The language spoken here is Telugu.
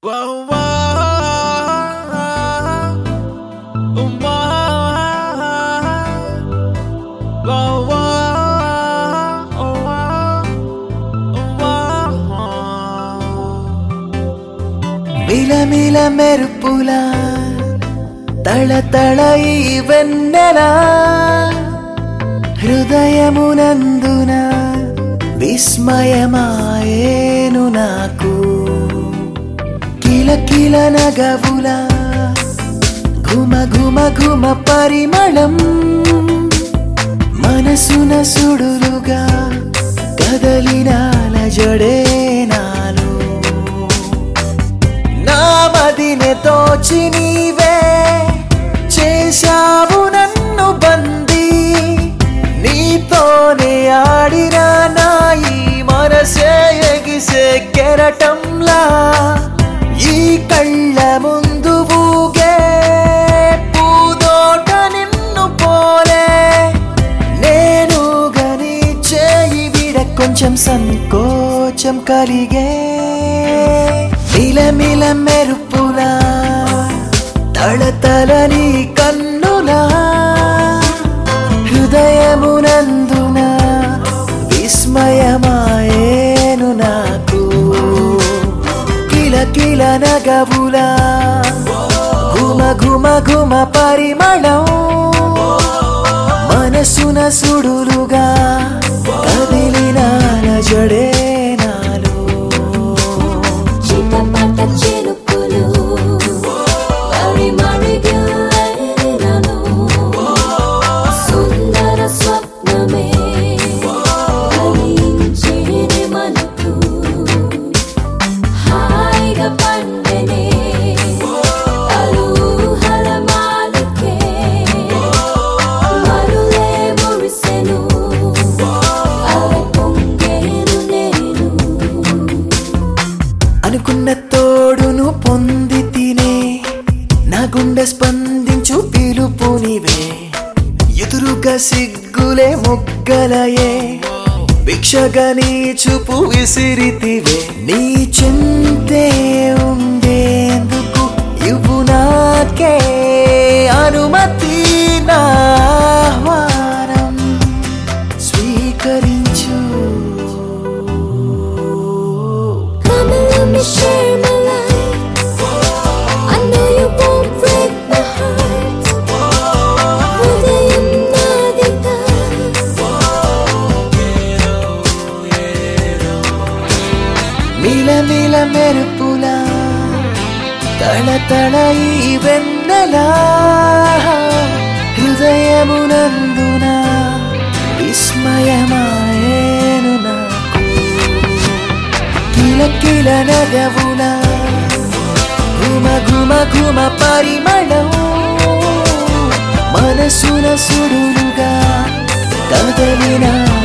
Whoa, whoa, whoa, whoa, మిలమిల మెరుపుల తళతళ ఈ వెన్నెల హృదయమునందున విస్మయమాయేను నాకు కిలకిల నగవుల ఘుమ ఘుమ ఘుమ పరిమళం మనసున సుడులుగా కదలినాల జడే నాలో నా మదినె తోచి నీవే చేశావు నన్ను బందీ నీతోనే ఆడిన నా ఈ మనసే ఎగిసే కెరటంలా ఈ కళ్ళ ముందు ఊగే పూదోట నిన్ను పోలే నేను గని చేయి విడ కొంచెం సంకోచం కలిగే మిలమిల మెరుపులా తళతలని కన్నులా హృదయమునందున విస్మయమాయేను నాకు కిల కిల నగవులా ఘుమ ఘుమ ఘుమ పరిమళం మనసున సుడులుగా కదిలిన జడే నాలో చిటపట చినుకులు మరి మరిగిల్లెనను సుందర స్వప్నమే కలించేది మనకు హాయిగా పండెనే అలూహల మాలికే మరులే మురిసెను అవి పొంగేను నేను అనుకున్న తోడును పొంది తినే నా గుండె స్పందించు పిలుపు నీవే ఎదురుగా సిగ్గులే మొగ్గలయే భిక్షగా నీ చూపు విసిరితివే నీ చింతే ఉండేందుకు ఇవ్వు నాకే అనుమతి నా ఆహ్వానం స్వీకరించు Come and let me share my life. I know you won't break my heart. ఉదయం నాదిగా మిలమిల మెరుపులా తళతళ ఈ వెన్నెలా హృదయమునందున విస్మయమాయేను నాకు కిల కిల నగవుల ఘుమ ఘుమ ఘుమ పరిమళం మనసున సుడులుగా కదలిన